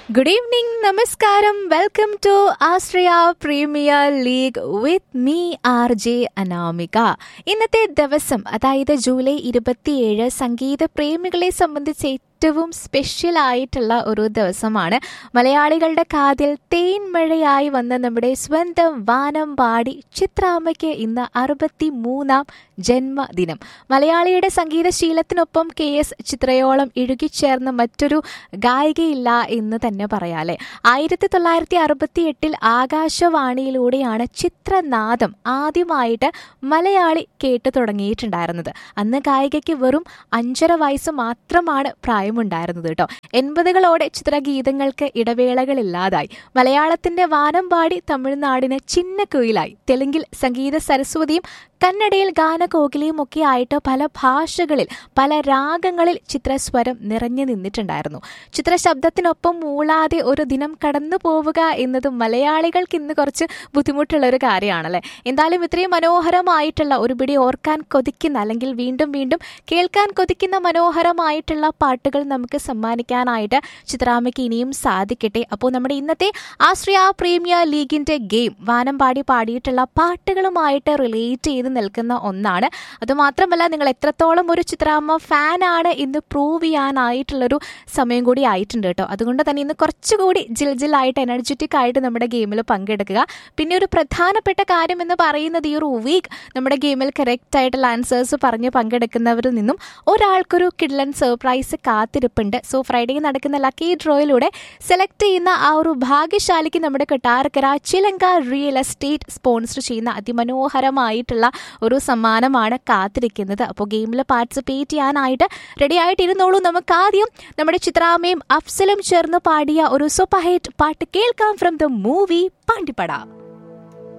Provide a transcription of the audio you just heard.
good evening നമസ്കാരം welcome to Ashraya premier league with me R J Anamika ഇന്നത്തെ ദിവസം അതായത് ജൂലൈ ഇരുപത്തിയേഴ് സംഗീത പ്രേമികളെ സംബന്ധിച്ച് ഏറ്റവും സ്പെഷ്യൽ ആയിട്ടുള്ള ഒരു ദിവസമാണ് മലയാളികളുടെ കാതിൽ തേൻമഴയായി വന്ന നമ്മുടെ സ്വന്തം വാനമ്പാടി ചിത്രാമ്മയ്ക്ക് ഇന്ന് അറുപത്തി മൂന്നാം ജന്മദിനം മലയാളിയുടെ സംഗീതശീലത്തിനൊപ്പം കെ എസ് ചിത്രയോളം ഇഴുകിച്ചേർന്ന മറ്റൊരു ഗായികയില്ല എന്ന് തന്നെ പറയാല്ലേ ആയിരത്തി തൊള്ളായിരത്തി അറുപത്തി എട്ടിൽ ആകാശവാണിയിലൂടെയാണ് ചിത്രനാദം ആദ്യമായിട്ട് മലയാളി കേട്ടു തുടങ്ങിയിട്ടുണ്ടായിരുന്നത് അന്ന് ഗായികയ്ക്ക് വെറും അഞ്ചര വയസ്സ് മാത്രമാണ് പ്രായമുണ്ടായിരുന്നത് കേട്ടോ എൺപതുകളോടെ ചിത്രഗീതങ്ങൾക്ക് ഇടവേളകളില്ലാതായി മലയാളത്തിന്റെ വാനമ്പാടി തമിഴ്നാടിന് ചിന്നക്കുയിലായി തെലുങ്കിൽ സംഗീത സരസ്വതിയും കന്നഡയിൽ ഗാനകോകിലയും ഒക്കെ ആയിട്ട് പല ഭാഷകളിൽ പല രാഗങ്ങളിൽ ചിത്രസ്വരം നിറഞ്ഞു നിന്നിട്ടുണ്ടായിരുന്നു ചിത്രശബ്ദത്തിനൊപ്പം മൂളാതെ ഒരു ദിനം കടന്നു പോവുക എന്നത് മലയാളികൾക്ക് ഇന്ന് കുറച്ച് ബുദ്ധിമുട്ടുള്ള ഒരു കാര്യമാണല്ലേ എന്തായാലും ഇത്രയും മനോഹരമായിട്ടുള്ള ഒരു പിടി ഓർക്കാൻ കൊതിക്കുന്ന അല്ലെങ്കിൽ വീണ്ടും വീണ്ടും കേൾക്കാൻ കൊതിക്കുന്ന മനോഹരമായിട്ടുള്ള പാട്ടുകൾ നമുക്ക് സമ്മാനിക്കാനായിട്ട് ചിത്രാമ്മയ്ക്ക് ഇനിയും സാധിക്കട്ടെ അപ്പോൾ നമ്മുടെ ഇന്നത്തെ ആശ്രയ പ്രീമിയർ ലീഗിന്റെ ഗെയിം വാനമ്പാടി പാടിയിട്ടുള്ള പാട്ടുകളുമായിട്ട് റിലേറ്റ് ചെയ്ത് നിൽക്കുന്ന ഒന്നാണ് അതുമാത്രമല്ല നിങ്ങൾ എത്രത്തോളം ഒരു ചിത്രാമ്മ ഫാനാണ് ഇന്ന് പ്രൂവ് ചെയ്യാനായിട്ടുള്ളൊരു സമയം കൂടി ആയിട്ടുണ്ട് കേട്ടോ അതുകൊണ്ട് തന്നെ ഇന്ന് കുറച്ചുകൂടി ജിൽ ജില്ലായിട്ട് എനർജറ്റിക് ആയിട്ട് നമ്മുടെ ഗെയിമിൽ പങ്കെടുക്കുക പിന്നെ ഒരു പ്രധാനപ്പെട്ട കാര്യം എന്ന് പറയുന്നത് ഈ ഒരു വീക്ക് നമ്മുടെ ഗെയിമിൽ കറക്റ്റ് ആയിട്ടുള്ള ആൻസേഴ്സ് പറഞ്ഞ് പങ്കെടുക്കുന്നവരിൽ നിന്നും ഒരാൾക്കൊരു കിഡ്ലൻ സർപ്രൈസ് കാത്തിരിപ്പുണ്ട് സോ ഫ്രൈഡേ നടക്കുന്ന ലക്കി ഡ്രോയിലൂടെ സെലക്ട് ചെയ്യുന്ന ആ ഒരു ഭാഗ്യശാലിക്ക് നമ്മുടെ കൊട്ടാരക്കര ചിലങ്ക റിയൽ എസ്റ്റേറ്റ് സ്പോൺസർ ചെയ്യുന്ന അതിമനോഹരമായിട്ടുള്ള ഒരു സമ്മാനമാണ് കാത്തിരിക്കുന്നത് അപ്പോൾ ഗെയിമിൽ പാർട്ടിസിപ്പേറ്റ് ചെയ്യാനായിട്ട് റെഡി ആയിട്ടിരുന്നോളൂ നമുക്ക് ആദ്യം നമ്മുടെ ചിത്രാമയും അഫ്സലും ചേർന്ന് പാടിയ ഒരു സൂപ്പർ ഹിറ്റ് പാട്ട് കേൾക്കാം ഫ്രം ദ മൂവി പാണ്ടിപ്പട